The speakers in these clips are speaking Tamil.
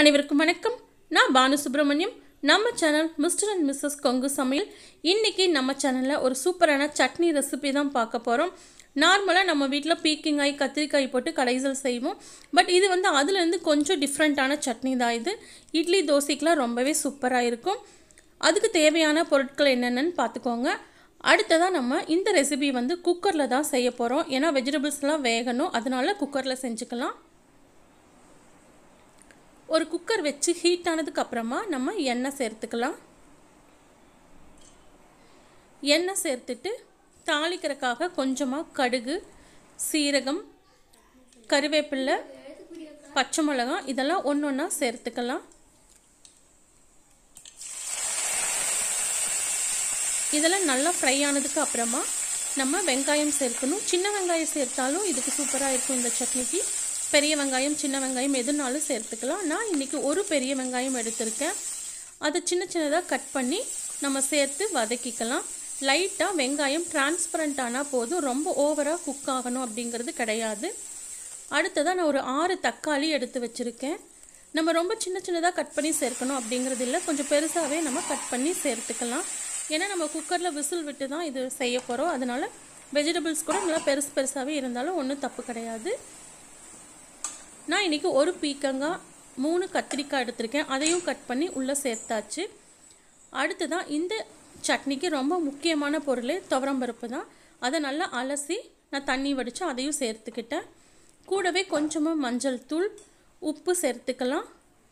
அனைவருக்கும் வணக்கம் நான் பானு சுப்பிரமணியம் நம்ம channel mister and missus Kongu Samayal இன்றைக்கி நம்ம சேனலில் ஒரு சூப்பரான சட்னி ரெசிபி தான் பார்க்க போகிறோம் நார்மலாக நம்ம வீட்டில் பீக்கிங்காய் கத்திரிக்காய் போட்டு கடைசல் செய்வோம் பட் இது வந்து அதுலேருந்து கொஞ்சம் டிஃப்ரெண்ட்டான சட்னி தான் இது இட்லி தோசைக்கெலாம் ரொம்பவே சூப்பராக இருக்கும் அதுக்கு தேவையான பொருட்கள் என்னென்னு பார்த்துக்கோங்க அடுத்ததாக நம்ம இந்த ரெசிபி வந்து குக்கரில் தான் செய்ய போகிறோம் ஏன்னா வெஜிடபிள்ஸ்லாம் வேகணும் அதனால குக்கரில் செஞ்சுக்கலாம் ஒரு குக்கர் வச்சு ஹீட் ஆனதுக்கு அப்புறமா நம்ம எண்ணெய் சேர்த்துக்கலாம் எண்ணெய் சேர்த்துட்டு தாளிக்கிறதுக்காக கொஞ்சமாக கடுகு சீரகம் கருவேப்பில்லை பச்சை மிளகாய் இதெல்லாம் ஒன்று ஒன்றா சேர்த்துக்கலாம் இதெல்லாம் நல்லா ஃப்ரை ஆனதுக்கு அப்புறமா நம்ம வெங்காயம் சேர்க்கணும் சின்ன வெங்காயம் சேர்த்தாலும் இதுக்கு சூப்பராக இருக்கும் இந்த சட்னிக்கு பெரிய வெங்காயம் சின்ன வெங்காயம் எதுனாலும் சேர்த்துக்கலாம் நான் இன்றைக்கி ஒரு பெரிய வெங்காயம் எடுத்திருக்கேன் அதை சின்ன சின்னதாக கட் பண்ணி நம்ம சேர்த்து வதக்கிக்கலாம் லைட்டாக வெங்காயம் டிரான்ஸ்பரண்ட் ஆனால் போதும் ரொம்ப ஓவராக குக் ஆகணும் அப்படிங்கிறது கிடையாது அடுத்ததாக நான் ஒரு ஆறு தக்காளி எடுத்து வச்சுருக்கேன் நம்ம ரொம்ப சின்ன சின்னதாக கட் பண்ணி சேர்க்கணும் அப்படிங்கிறது இல்லை கொஞ்சம் பெருசாகவே நம்ம கட் பண்ணி சேர்த்துக்கலாம் ஏன்னா நம்ம குக்கரில் விசில் விட்டு தான் இது செய்ய போகிறோம் அதனால் வெஜிடபிள்ஸ் கூட நல்லா பெருசு பெருசாகவே இருந்தாலும் ஒன்றும் தப்பு கிடையாது நான் இன்றைக்கி ஒரு பீக்கங்காய் மூணு கத்திரிக்காய் எடுத்திருக்கேன் அதையும் கட் பண்ணி உள்ளே சேர்த்தாச்சு அடுத்ததான் இந்த சட்னிக்கு ரொம்ப முக்கியமான பொருள் துவரம்பருப்பு தான் அதை நல்லா அலசி நான் தண்ணி வடித்து அதையும் சேர்த்துக்கிட்டேன் கூடவே கொஞ்சமாக மஞ்சள் தூள் உப்பு சேர்த்துக்கலாம்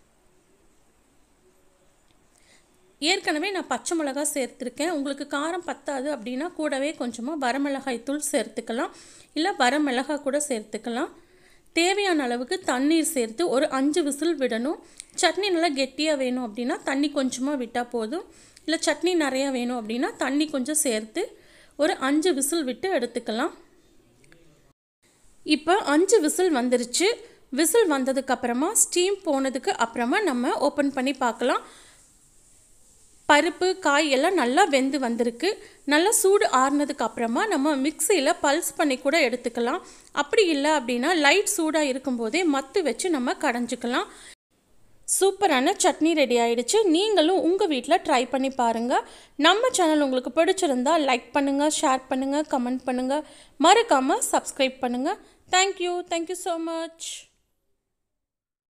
ஏற்கனவே நான் பச்சை மிளகாய் சேர்த்துருக்கேன் உங்களுக்கு காரம் பத்தாது அப்படின்னா கூடவே கொஞ்சமாக வரமிளகாய் தூள் சேர்த்துக்கலாம் இல்லை வரமிளகாய் கூட சேர்த்துக்கலாம் தேவையான அளவுக்கு தண்ணீர் சேர்த்து ஒரு அஞ்சு விசில் விடணும் சட்னி நல்லா கெட்டியாக வேணும் அப்படின்னா தண்ணி கொஞ்சமாக விட்டால் போதும் இல்லை சட்னி நிறையா வேணும் அப்படின்னா தண்ணி கொஞ்சம் சேர்த்து ஒரு அஞ்சு விசில் விட்டு எடுத்துக்கலாம் இப்போ அஞ்சு விசில் வந்துருச்சு விசில் வந்ததுக்கப்புறமா ஸ்டீம் போனதுக்கு அப்புறமா நம்ம ஓப்பன் பண்ணி பார்க்கலாம் பருப்பு காய் எல்லாம் நல்லா வெந்து வந்திருக்கு நல்லா சூடு ஆறுனதுக்கு அப்புறமா நம்ம மிக்சியில் பல்ஸ் பண்ணி கூட எடுத்துக்கலாம் அப்படி இல்லை அப்படின்னா லைட் சூடாக இருக்கும்போதே மத்து வச்சு நம்ம கடைஞ்சிக்கலாம் சூப்பரான சட்னி ரெடி ஆயிடுச்சு நீங்களும் உங்கள் வீட்டில் ட்ரை பண்ணி பாருங்கள் நம்ம சேனல் உங்களுக்கு பிடிச்சிருந்தா லைக் பண்ணுங்கள் ஷேர் பண்ணுங்கள் கமெண்ட் பண்ணுங்கள் மறக்காமல் சப்ஸ்கிரைப் பண்ணுங்கள் தேங்க்யூ தேங்க்யூ ஸோ மச்